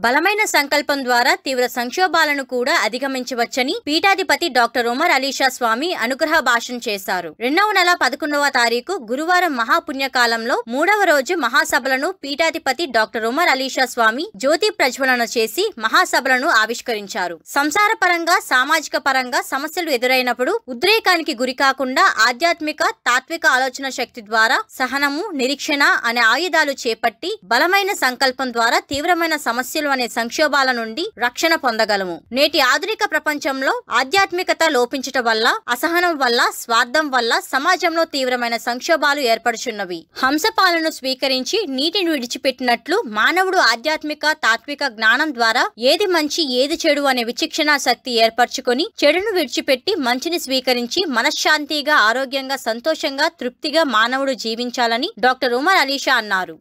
బలమైన సంకల్పం ద్వారా తీవ్ర సంక్షోభాలను కూడా అధిగమించవచ్చని పీఠాధిపతి డాక్టర్ ఉమర్ అలీషా స్వామి అనుగ్రహ భాషణ చేశారు రెండవ నెల పదకొండవ తారీఖు గురువారం మహాపుణ్యకాలంలో మూడవ రోజు మహాసభలను పీఠాధిపతి డాక్టర్ ఉమర్ అలీషా స్వామి జ్యోతి ప్రజ్వలన చేసి మహాసభలను ఆవిష్కరించారు సంసార పరంగా సామాజిక పరంగా సమస్యలు ఎదురైనప్పుడు ఉద్రేకానికి గురి కాకుండా ఆధ్యాత్మిక తాత్విక ఆలోచన శక్తి ద్వారా సహనము నిరీక్షణ అనే ఆయుధాలు చేపట్టి బలమైన సంకల్పం ద్వారా తీవ్రమైన సమస్యలు అనే సంక్షోభాల నుండి రక్షణ పొందగలము నేటి ఆధునిక ప్రపంచంలో ఆధ్యాత్మికత లోపించటం వల్ల అసహనం వల్ల స్వార్థం వల్ల సమాజంలో తీవ్రమైన సంక్షోభాలు ఏర్పడుచున్నవి హంసపాలను స్వీకరించి నీటిని విడిచిపెట్టినట్లు మానవుడు ఆధ్యాత్మిక తాత్విక జ్ఞానం ద్వారా ఏది మంచి ఏది చెడు అనే విచక్షణా శక్తి ఏర్పరచుకొని చెడును విడిచిపెట్టి మంచిని స్వీకరించి మనశ్శాంతిగా ఆరోగ్యంగా సంతోషంగా తృప్తిగా మానవుడు జీవించాలని డాక్టర్ ఉమర్ అలీషా అన్నారు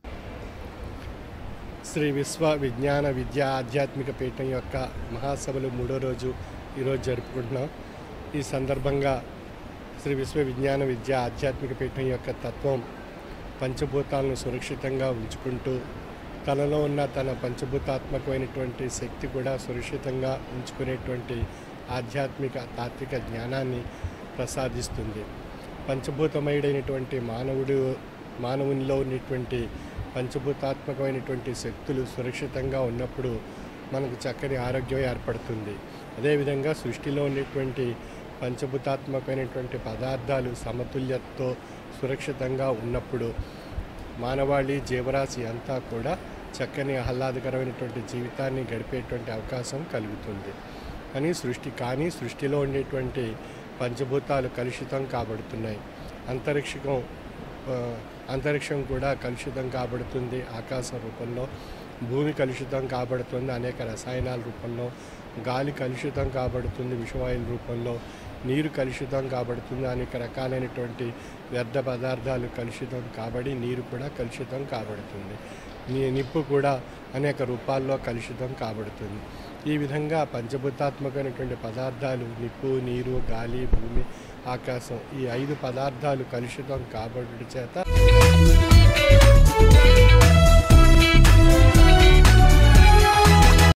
శ్రీ విశ్వ విజ్ఞాన విద్య ఆధ్యాత్మిక పీఠం యొక్క మహాసభలు మూడో రోజు ఈరోజు జరుపుకుంటున్నాం ఈ సందర్భంగా శ్రీ విశ్వ విజ్ఞాన విద్య ఆధ్యాత్మిక పీఠం యొక్క తత్వం పంచభూతాలను సురక్షితంగా ఉంచుకుంటూ తనలో ఉన్న తన పంచభూతాత్మకమైనటువంటి శక్తి కూడా సురక్షితంగా ఉంచుకునేటువంటి ఆధ్యాత్మిక తాత్విక జ్ఞానాన్ని ప్రసాదిస్తుంది పంచభూతమయుడైనటువంటి మానవుడు మానవునిలో ఉన్నటువంటి పంచభూతాత్మకమైనటువంటి శక్తులు సురక్షితంగా ఉన్నప్పుడు మనకు చక్కని ఆరోగ్యం ఏర్పడుతుంది అదేవిధంగా సృష్టిలో ఉన్నటువంటి పంచభూతాత్మకమైనటువంటి పదార్థాలు సమతుల్యతతో సురక్షితంగా ఉన్నప్పుడు మానవాళి జీవరాశి అంతా కూడా చక్కని ఆహ్లాదకరమైనటువంటి జీవితాన్ని గడిపేటువంటి అవకాశం కలుగుతుంది కానీ సృష్టి కానీ సృష్టిలో ఉండేటువంటి పంచభూతాలు కలుషితం కాబడుతున్నాయి అంతరిక్షకం ఆ, అంతరిక్షం కూడా కలుషితం కాబడుతుంది ఆకాశ రూపంలో భూమి కలుషితం కాబడుతుంది అనేక రసాయనాల రూపంలో గాలి కలుషితం కాబడుతుంది విషవాయుల రూపంలో నీరు కలుషితం కాబడుతుంది అనేక రకాలైనటువంటి వ్యర్థ పదార్థాలు కలుషితం కాబడి నీరు కూడా కలుషితం కాబడుతుంది ని- నిప్పు కూడా అనేక రూపాల్లో కలుషితం కాబడుతుంది ఈ విధంగా పంచభూతాత్మకమైనటువంటి పదార్థాలు నిప్పు నీరు గాలి భూమి ఆకాశం ఈ ఐదు పదార్థాలు కలుషితం కాబడి చేత